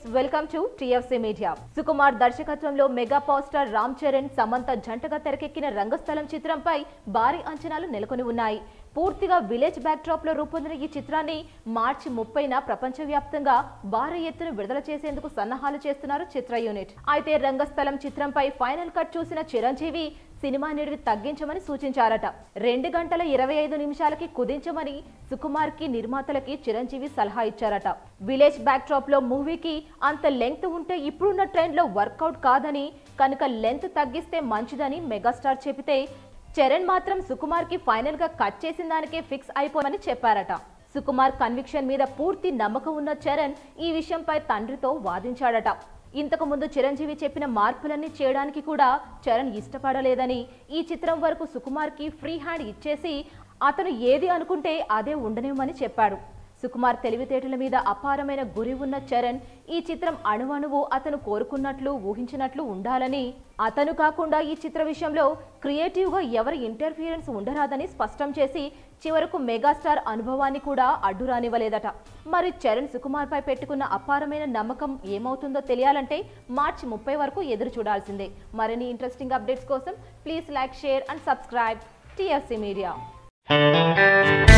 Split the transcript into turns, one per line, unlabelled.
welcome to TFC media Sukumar దర్శకత్వంలో mega power star Ram Charan Samantha జంటగా తెరకెక్కిన రంగస్థలం చిత్రంపై భారీ అంచనాలు నెలకొని ఉన్నాయి పూర్తిగా విలేజ్ బ్యాక్ డ్రాప్ లో రూపొందిన ఈ చిత్రాన్ని మార్చి ముప్పైన ప్రపంచవ్యాప్తంగా భారీ ఎత్తున విడుదల చేసేందుకు సన్నాహాలు చేస్తున్నారు చిత్ర యూనిట్ అయితే రంగస్థలం చిత్రంపై ఫైనల్ కట్ చూసిన చిరంజీవి సినిమా నిడివి తగ్గించమని సూచించారట రెండు గంటల ఇరవై ఐదు నిమిషాలకి కుదించమని సుకుమార్ కి నిర్మాతలకి చిరంజీవి సలహా ఇచ్చారట విలేజ్ బ్యాక్ డ్రాప్ లో మూవీకి అంత లెంగ్త్ ఉంటే ఇప్పుడున్న ట్రెండ్ లో వర్కౌట్ కాదని కనుక లెంత్ తగ్గిస్తే మంచిదని మెగాస్టార్ చెబితే చరణ్ మాత్రం సుకుమార్ కి ఫైనల్ గా కట్ చేసిన దానికే ఫిక్స్ అయిపోమని చెప్పారట సుకుమార్ కన్విక్షన్ మీద పూర్తి నమ్మకం ఉన్న చరణ్ ఈ విషయంపై తండ్రితో వాదించాడట ఇంతకు ముందు చిరంజీవి చెప్పిన మార్పులన్నీ చేయడానికి కూడా చరణ్ ఇష్టపడలేదని ఈ చిత్రం వరకు సుకుమార్ కి ఫ్రీ హ్యాండ్ ఇచ్చేసి అతను ఏది అనుకుంటే అదే ఉండనివ్వమని చెప్పాడు సుకుమార్ తెలివితేటల మీద అపారమైన గురి ఉన్న చరణ్ ఈ చిత్రం అణువణువు అతను కోరుకున్నట్లు ఊహించినట్లు ఉండాలని అతను కాకుండా ఈ చిత్ర విషయంలో క్రియేటివ్గా ఎవరి ఇంటర్ఫియరెన్స్ ఉండరాదని స్పష్టం చేసి చివరకు మెగాస్టార్ అనుభవాన్ని కూడా అడ్డు రానివ్వలేదట మరి చరణ్ సుకుమార్ పై పెట్టుకున్న అపారమైన నమ్మకం ఏమవుతుందో తెలియాలంటే మార్చి ముప్పై వరకు ఎదురు చూడాల్సిందే మరిన్ని ఇంట్రెస్టింగ్ అప్డేట్స్ కోసం please like share and subscribe TFC media